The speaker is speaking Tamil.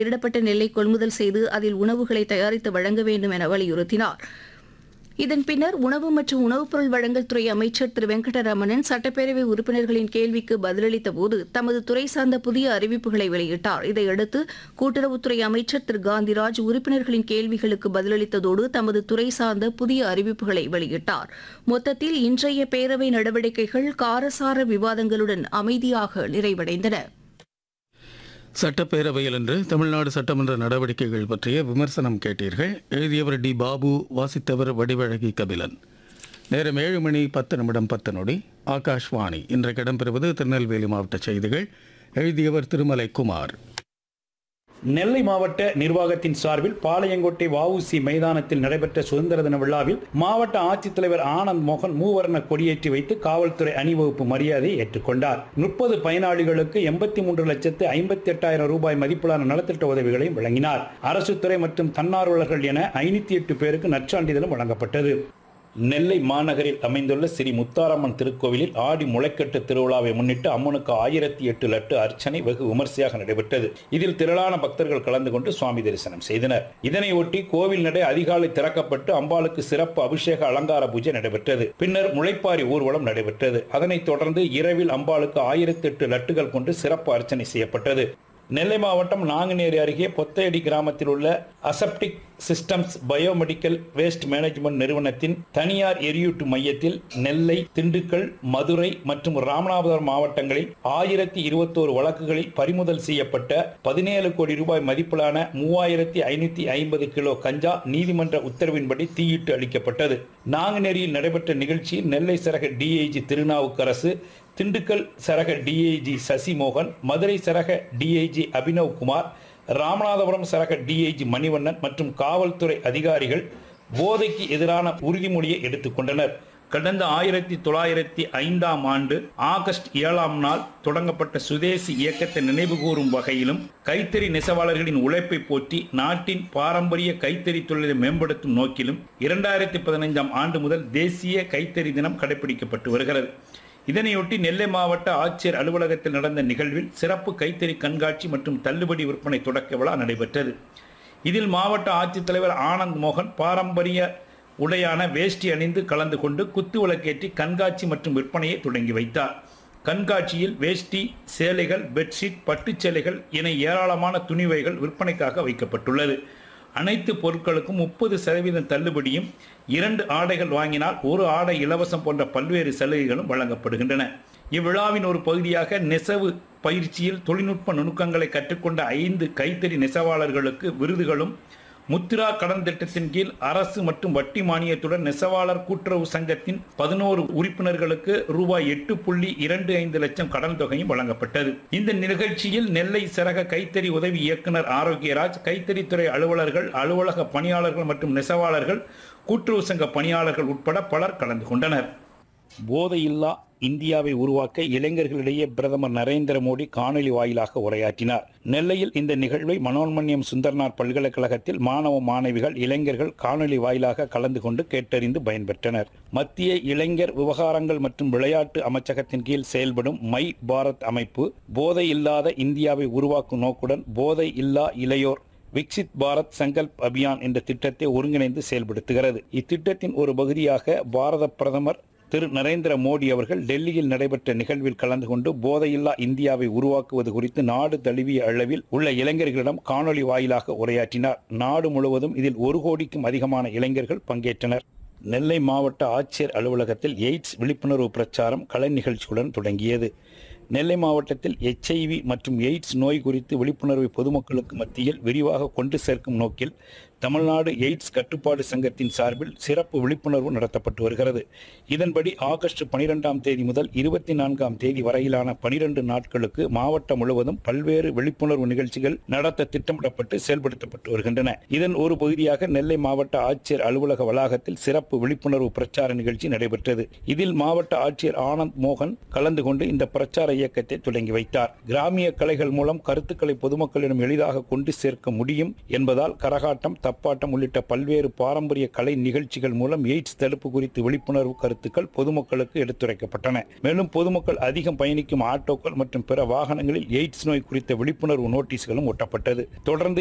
பயிரிடப்பட்ட நெல்லை கொள்முதல் செய்து அதில் உணவுகளை தயாரித்து வழங்க வேண்டும் என வலியுறுத்தினார் இதன் பின்னர் உணவு மற்றும் உணவுப் பொருள் வழங்கல் துறை அமைச்சர் திரு வெங்கடரமணன் சட்டப்பேரவை உறுப்பினர்களின் கேள்விக்கு பதிலளித்த போது தமது துறை சார்ந்த புதிய அறிவிப்புகளை வெளியிட்டார் இதையடுத்து கூட்டுறவுத்துறை அமைச்சர் திரு காந்திராஜ் உறுப்பினர்களின் கேள்விகளுக்கு பதிலளித்ததோடு தமது துறை சார்ந்த புதிய அறிவிப்புகளை வெளியிட்டார் மொத்தத்தில் இன்றைய பேரவை நடவடிக்கைகள் காரசார விவாதங்களுடன் அமைதியாக நிறைவடைந்தன சட்டப்பேரவையில் இன்று தமிழ்நாடு சட்டமன்ற நடவடிக்கைகள் பற்றிய விமர்சனம் கேட்டீர்கள் எழுதியவர் டி பாபு வாசித்தவர் வடிவழகி கபிலன் நேரம் ஏழு மணி பத்து நிமிடம் பத்து நொடி ஆகாஷ்வாணி இன்றைக்கு இடம்பெறுவது திருநெல்வேலி மாவட்ட செய்திகள் எழுதியவர் திருமலை குமார் நெல்லை மாவட்ட நிர்வாகத்தின் சார்பில் பாளையங்கோட்டை வஉசி மைதானத்தில் நடைபெற்ற சுதந்திர தின விழாவில் மாவட்ட ஆட்சித்தலைவர் ஆனந்த் மோகன் மூவர்ண கொடியேற்றி வைத்து காவல்துறை அணிவகுப்பு மரியாதையை ஏற்றுக்கொண்டார் முப்பது பயனாளிகளுக்கு எண்பத்தி மூன்று லட்சத்து ஐம்பத்தி எட்டாயிரம் ரூபாய் மதிப்பிலான நலத்திட்ட உதவிகளையும் வழங்கினார் அரசு துறை மற்றும் தன்னார்வலர்கள் என ஐநூத்தி எட்டு பேருக்கு நற்சான்றிதழும் வழங்கப்பட்டது நெல்லை மாநகரில் அமைந்துள்ள ஸ்ரீ முத்தாரம்மன் திருக்கோவிலில் ஆடி முளைக்கட்டு திருவிழாவை முன்னிட்டு அம்மனுக்கு ஆயிரத்தி எட்டு லட்டு அர்ச்சனை வெகு விமர்சையாக நடைபெற்றது இதில் திரளான பக்தர்கள் கலந்து கொண்டு சுவாமி தரிசனம் செய்தனர் இதனையொட்டி கோவில் நடை அதிகாலை திறக்கப்பட்டு அம்பாளுக்கு சிறப்பு அபிஷேக அலங்கார பூஜை நடைபெற்றது பின்னர் முளைப்பாரி ஊர்வலம் நடைபெற்றது அதனைத் தொடர்ந்து இரவில் அம்பாளுக்கு ஆயிரத்தி எட்டு லட்டுகள் கொண்டு சிறப்பு அர்ச்சனை செய்யப்பட்டது நெல்லை மாவட்டம் நாங்குநேரி அருகே பொத்தையடி கிராமத்தில் உள்ள aseptic systems biomedical waste management நிறுவனத்தின் தனியார் எரியூட்டு மையத்தில் நெல்லை திண்டுக்கல் மதுரை மற்றும் ராமநாதபுரம் மாவட்டங்களில் ஆயிரத்தி இருபத்தோரு வழக்குகளில் பறிமுதல் செய்யப்பட்ட பதினேழு கோடி ரூபாய் மதிப்பிலான மூவாயிரத்தி ஐநூத்தி ஐம்பது கிலோ கஞ்சா நீதிமன்ற உத்தரவின்படி தீயிட்டு அளிக்கப்பட்டது நாங்குநேரியில் நடைபெற்ற நிகழ்ச்சியில் நெல்லை சரக டிஐஜி திருநாவுக்கரசு திண்டுக்கல் சரக டிஐஜி சசிமோகன் மதுரை சரக டிஐஜி அபினவ் குமார் ராமநாதபுரம் சரக டிஐஜி மணிவண்ணன் மற்றும் காவல்துறை அதிகாரிகள் போதைக்கு எதிரான உறுதிமொழியை எடுத்துக்கொண்டனர் கடந்த ஆயிரத்தி தொள்ளாயிரத்தி ஐந்தாம் ஆண்டு ஆகஸ்ட் ஏழாம் நாள் தொடங்கப்பட்ட சுதேசி இயக்கத்தை நினைவுகூரும் வகையிலும் கைத்தறி நெசவாளர்களின் உழைப்பை போற்றி நாட்டின் பாரம்பரிய கைத்தறி தொழிலை மேம்படுத்தும் நோக்கிலும் இரண்டாயிரத்தி பதினைந்தாம் ஆண்டு முதல் தேசிய கைத்தறி தினம் கடைபிடிக்கப்பட்டு வருகிறது இதனையொட்டி நெல்லை மாவட்ட ஆட்சியர் அலுவலகத்தில் நடந்த நிகழ்வில் சிறப்பு கைத்தறி கண்காட்சி மற்றும் தள்ளுபடி விற்பனை தொடக்க விழா நடைபெற்றது இதில் மாவட்ட ஆட்சித்தலைவர் ஆனந்த் மோகன் பாரம்பரிய உடையான வேஷ்டி அணிந்து கலந்து கொண்டு குத்து விளக்கேற்றி கண்காட்சி மற்றும் விற்பனையை தொடங்கி வைத்தார் கண்காட்சியில் வேஷ்டி சேலைகள் பெட்ஷீட் பட்டுச் சேலைகள் என ஏராளமான துணிவைகள் விற்பனைக்காக வைக்கப்பட்டுள்ளது அனைத்து பொருட்களுக்கும் முப்பது சதவீதம் தள்ளுபடியும் இரண்டு ஆடைகள் வாங்கினால் ஒரு ஆடை இலவசம் போன்ற பல்வேறு சலுகைகளும் வழங்கப்படுகின்றன இவ்விழாவின் ஒரு பகுதியாக நெசவு பயிற்சியில் தொழில்நுட்ப நுணுக்கங்களை கற்றுக்கொண்ட ஐந்து கைத்தறி நெசவாளர்களுக்கு விருதுகளும் முத்ரா கடன் திட்டத்தின் கீழ் அரசு மற்றும் வட்டி மானியத்துடன் நெசவாளர் கூட்டுறவு சங்கத்தின் பதினோரு உறுப்பினர்களுக்கு ரூபாய் எட்டு புள்ளி இரண்டு ஐந்து லட்சம் கடன் தொகையும் வழங்கப்பட்டது இந்த நிகழ்ச்சியில் நெல்லை சரக கைத்தறி உதவி இயக்குனர் ஆரோக்கியராஜ் கைத்தறித்துறை அலுவலர்கள் அலுவலக பணியாளர்கள் மற்றும் நெசவாளர்கள் கூட்டுறவு சங்க பணியாளர்கள் உட்பட பலர் கலந்து கொண்டனர் போதையில்லா இந்தியாவை உருவாக்க இளைஞர்களிடையே பிரதமர் நரேந்திர மோடி காணொலி வாயிலாக உரையாற்றினார் நெல்லையில் இந்த நிகழ்வை மனோன்மணியம் சுந்தர்நாத் பல்கலைக்கழகத்தில் மாணவ மாணவிகள் இளைஞர்கள் காணொலி வாயிலாக கலந்து கொண்டு கேட்டறிந்து பயன்பெற்றனர் மத்திய இளைஞர் விவகாரங்கள் மற்றும் விளையாட்டு அமைச்சகத்தின் கீழ் செயல்படும் மை பாரத் அமைப்பு போதை இல்லாத இந்தியாவை உருவாக்கும் நோக்குடன் போதை இல்லா இளையோர் விக்சித் பாரத் சங்கல்ப் அபியான் என்ற திட்டத்தை ஒருங்கிணைந்து செயல்படுத்துகிறது இத்திட்டத்தின் ஒரு பகுதியாக பாரத பிரதமர் திரு நரேந்திர மோடி அவர்கள் டெல்லியில் நடைபெற்ற நிகழ்வில் கலந்து கொண்டு போதையில்லா இந்தியாவை உருவாக்குவது குறித்து நாடு தழுவிய அளவில் உள்ள இளைஞர்களிடம் காணொலி வாயிலாக உரையாற்றினார் நாடு முழுவதும் இதில் ஒரு கோடிக்கும் அதிகமான இளைஞர்கள் பங்கேற்றனர் நெல்லை மாவட்ட ஆட்சியர் அலுவலகத்தில் எய்ட்ஸ் விழிப்புணர்வு பிரச்சாரம் கலை நிகழ்ச்சியுடன் தொடங்கியது நெல்லை மாவட்டத்தில் எச்ஐவி மற்றும் எய்ட்ஸ் நோய் குறித்து விழிப்புணர்வை பொதுமக்களுக்கு மத்தியில் விரிவாக கொண்டு சேர்க்கும் நோக்கில் தமிழ்நாடு எய்ட்ஸ் கட்டுப்பாடு சங்கத்தின் சார்பில் சிறப்பு விழிப்புணர்வு நடத்தப்பட்டு வருகிறது இதன்படி ஆகஸ்ட் பனிரெண்டாம் தேதி முதல் இருபத்தி நான்காம் தேதி வரையிலான பனிரெண்டு நாட்களுக்கு மாவட்டம் முழுவதும் பல்வேறு விழிப்புணர்வு நிகழ்ச்சிகள் நடத்த திட்டமிடப்பட்டு செயல்படுத்தப்பட்டு வருகின்றன இதன் ஒரு பகுதியாக நெல்லை மாவட்ட ஆட்சியர் அலுவலக வளாகத்தில் சிறப்பு விழிப்புணர்வு பிரச்சார நிகழ்ச்சி நடைபெற்றது இதில் மாவட்ட ஆட்சியர் ஆனந்த் மோகன் கலந்து கொண்டு இந்த பிரச்சார இயக்கத்தை தொடங்கி வைத்தார் கிராமிய கலைகள் மூலம் கருத்துக்களை பொதுமக்களிடம் எளிதாக கொண்டு சேர்க்க முடியும் என்பதால் கரகாட்டம் தப்பாட்டம் உள்ளிட்ட பல்வேறு பாரம்பரிய கலை நிகழ்ச்சிகள் மூலம் எய்ட்ஸ் தடுப்பு குறித்து விழிப்புணர்வு கருத்துக்கள் பொதுமக்களுக்கு எடுத்துரைக்கப்பட்டன மேலும் பொதுமக்கள் அதிகம் பயணிக்கும் ஆட்டோக்கள் மற்றும் பிற வாகனங்களில் எய்ட்ஸ் நோய் குறித்த விழிப்புணர்வு நோட்டீஸ்களும் ஒட்டப்பட்டது தொடர்ந்து